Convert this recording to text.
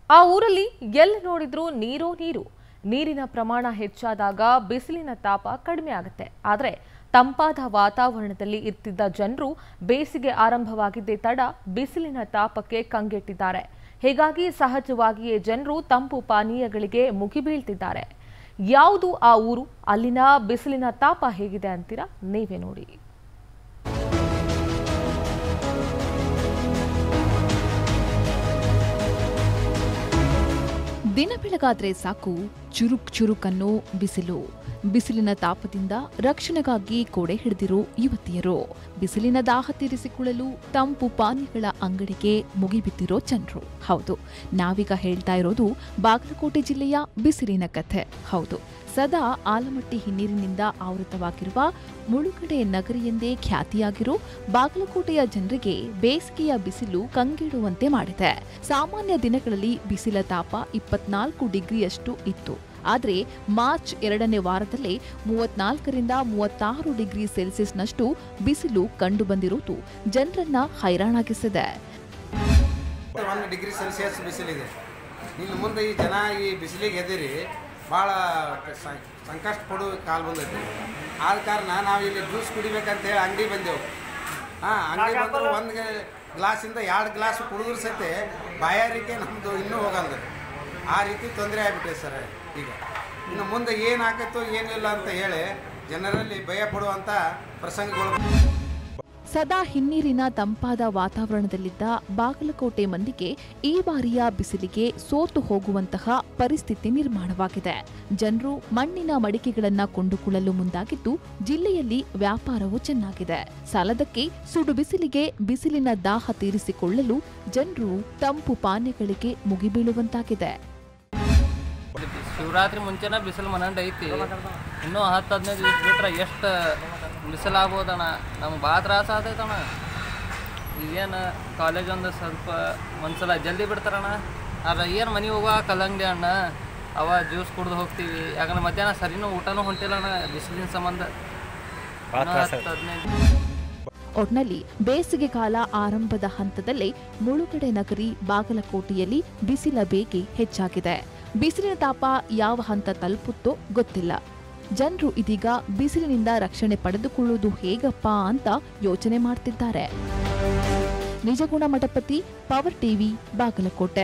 ಆ ಊರಲ್ಲಿ ಎಲ್ಲಿ ನೋಡಿದ್ರೂ ನೀರೋ ನೀರು ನೀರಿನ ಪ್ರಮಾಣ ಹೆಚ್ಚಾದಾಗ ಬಿಸಿಲಿನ ತಾಪ ಕಡಿಮೆ ಆಗುತ್ತೆ ಆದರೆ ತಂಪಾದ ವಾತಾವರಣದಲ್ಲಿ ಇರ್ತಿದ್ದ ಜನರು ಬೇಸಿಗೆ ಆರಂಭವಾಗಿದ್ದೇ ತಡ ಬಿಸಿಲಿನ ತಾಪಕ್ಕೆ ಕಂಗೆಟ್ಟಿದ್ದಾರೆ ಹೀಗಾಗಿ ಸಹಜವಾಗಿಯೇ ಜನರು ತಂಪು ಪಾನೀಯಗಳಿಗೆ ಮುಗಿಬೀಳ್ತಿದ್ದಾರೆ ಯಾವುದು ಆ ಊರು ಅಲ್ಲಿನ ಬಿಸಿಲಿನ ತಾಪ ಹೇಗಿದೆ ಅಂತೀರಾ ನೀವೇ ನೋಡಿ ದಿನ ಬೆಳಗಾದ್ರೆ ಸಾಕು ಚುರುಕ್ ಚುರುಕನ್ನೋ ಬಿಸಿಲು ಬಿಸಿಲಿನ ತಾಪದಿಂದ ರಕ್ಷಣೆಗಾಗಿ ಕೊಡೆ ಹಿಡಿದಿರೋ ಯುವತಿಯರು ಬಿಸಿಲಿನ ದಾಹ ತೀರಿಸಿಕೊಳ್ಳಲು ತಂಪು ಪಾನೀಯಗಳ ಅಂಗಡಿಗೆ ಮುಗಿಬಿದ್ದಿರೋ ಜನರು ಹೌದು ನಾವೀಗ ಹೇಳ್ತಾ ಇರೋದು ಬಾಗಲಕೋಟೆ ಜಿಲ್ಲೆಯ ಬಿಸಿಲಿನ ಕಥೆ ಹೌದು ಸದಾ ಆಲಮಟ್ಟಿ ಹಿನ್ನೀರಿನಿಂದ ಆವೃತವಾಗಿರುವ ಮುಳುಗಡೆ ನಗರಿ ಎಂದೇ ಖ್ಯಾತಿಯಾಗಿರೋ ಬಾಗಲಕೋಟೆಯ ಜನರಿಗೆ ಬೇಸಿಗೆಯ ಬಿಸಿಲು ಕಂಗೆಡುವಂತೆ ಮಾಡಿದೆ ಸಾಮಾನ್ಯ ದಿನಗಳಲ್ಲಿ ಬಿಸಿಲ ತಾಪ ಇಪ್ಪತ್ನಾಲ್ಕು ಡಿಗ್ರಿಯಷ್ಟು ಇತ್ತು ಆದರೆ ಮಾರ್ಚ್ ಎರಡನೇ ವಾರದಲ್ಲೇ ಮೂವತ್ನಾಲ್ಕರಿಂದ ಮೂವತ್ತಾರು ಡಿಗ್ರಿ ಸೆಲ್ಸಿಯಸ್ನಷ್ಟು ಬಿಸಿಲು ಕಂಡುಬಂದಿರುವುದು ಜನರನ್ನ ಹೈರಾಣಾಗಿಸಿದೆ ಒಂದು ಡಿಗ್ರಿ ಸೆಲ್ಸಿಯಸ್ ಬಿಸಿಲಿದೆ ಇನ್ನು ಮುಂದೆ ಈ ಜನ ಈ ಬಿಸಿಲಿಗೆ ಎದಿರಿ ಭಾಳ ಸ- ಸಂಕಷ್ಟ ಪಡುವ ಕಾಲ ಬಂದೈತಿ ಆದ ಕಾರಣ ನಾವು ಇಲ್ಲಿ ಜ್ಯೂಸ್ ಕುಡಿಬೇಕಂತೇಳಿ ಅಂಗಡಿ ಬಂದೆವು ಹಾಂ ಅಂಗಡಿ ಬಂದ್ರೆ ಒಂದು ಗ್ಲಾಸಿಂದ ಎರಡು ಗ್ಲಾಸ್ ಕುಡಿದ್ರು ಸಹಿತ ಬಾಯಾರಿಕೆ ನಮ್ಮದು ಇನ್ನೂ ಹೋಗಲ್ಲ ಆ ರೀತಿ ತೊಂದರೆ ಆಗ್ಬಿಟ್ಟಿದೆ ಸರ್ ಈಗ ಇನ್ನು ಮುಂದೆ ಏನು ಆಕತ್ತೋ ಏನಿಲ್ಲ ಅಂತ ಹೇಳಿ ಜನರಲ್ಲಿ ಭಯ ಪಡುವಂಥ ಪ್ರಸಂಗಗಳು ಸದಾ ಹಿನ್ನೀರಿನ ತಂಪಾದ ವಾತಾವರಣದಲ್ಲಿದ್ದ ಬಾಗಲಕೋಟೆ ಮಂದಿಗೆ ಈ ಬಾರಿಯ ಬಿಸಿಲಿಗೆ ಸೋತು ಹೋಗುವಂತಹ ಪರಿಸ್ಥಿತಿ ನಿರ್ಮಾಣವಾಗಿದೆ ಜನರು ಮಣ್ಣಿನ ಮಡಿಕೆಗಳನ್ನ ಕೊಂಡುಕೊಳ್ಳಲು ಮುಂದಾಗಿದ್ದು ಜಿಲ್ಲೆಯಲ್ಲಿ ವ್ಯಾಪಾರವೂ ಚೆನ್ನಾಗಿದೆ ಸಾಲದಕ್ಕೆ ಸುಡು ಬಿಸಿಲಿಗೆ ಬಿಸಿಲಿನ ದಾಹ ತೀರಿಸಿಕೊಳ್ಳಲು ಜನರು ತಂಪು ಪಾನೀಯಗಳಿಗೆ ಮುಗಿಬೀಳುವಂತಾಗಿದೆ ಶಿವರಾತ್ರಿ ಮುಂಚೆನ ಬಿಸಿಲು ಮನಂಡ್ ಐತಿ ಇನ್ನೂ ಹತ್ತು ಹದಿನೈದು ದಿವಸ ಬಿಟ್ರೆ ಎಷ್ಟು ಬಿಸಿಲು ಆಗ್ಬೋದಣ್ಣ ನಮ್ಗೆ ಭಾಳ ತ್ರಾಸ ಆತೈತಣ್ಣ ಈಗೇನು ಕಾಲೇಜ್ ಒಂದು ಸ್ವಲ್ಪ ಒಂದ್ಸಲ ಜಲ್ದಿ ಬಿಡ್ತಾರಣ್ಣ ಆದ್ರೆ ಏನು ಮನೆಗೆ ಹೋಗುವ ಕಲ್ಲಂಗಡಿ ಅಣ್ಣ ಅವ ಜ್ಯೂಸ್ ಕುಡ್ದು ಹೋಗ್ತೀವಿ ಯಾಕಂದ್ರೆ ಮಧ್ಯಾಹ್ನ ಸರಿನೂ ಊಟನೂ ಹೊಂಟಿಲ್ಲ ಅಣ್ಣ ಬಿಸಿಲಿನ ಸಂಬಂಧ ಇನ್ನೂ ಹತ್ತು ಹದಿನೈದು ಒಟ್ನಲ್ಲಿ ಬೇಸಿಗೆ ಕಾಲ ಆರಂಭದ ಹಂತದಲ್ಲೇ ಮುಳುಗಡೆ ನಗರಿ ಬಾಗಲಕೋಟೆಯಲ್ಲಿ ಬಿಸಿಲ ಬೇಗೆ ಹೆಚ್ಚಾಗಿದೆ ಬಿಸಿಲಿನ ತಾಪ ಯಾವ ಹಂತ ತಲುಪುತ್ತೋ ಗೊತ್ತಿಲ್ಲ ಜನರು ಇದೀಗ ಬಿಸಿಲಿನಿಂದ ರಕ್ಷಣೆ ಪಡೆದುಕೊಳ್ಳುವುದು ಹೇಗಪ್ಪ ಅಂತ ಯೋಚನೆ ಮಾಡ್ತಿದ್ದಾರೆ ನಿಜಗುಣ ಮಠಪತಿ ಪವರ್ ಟಿವಿ ಬಾಗಲಕೋಟೆ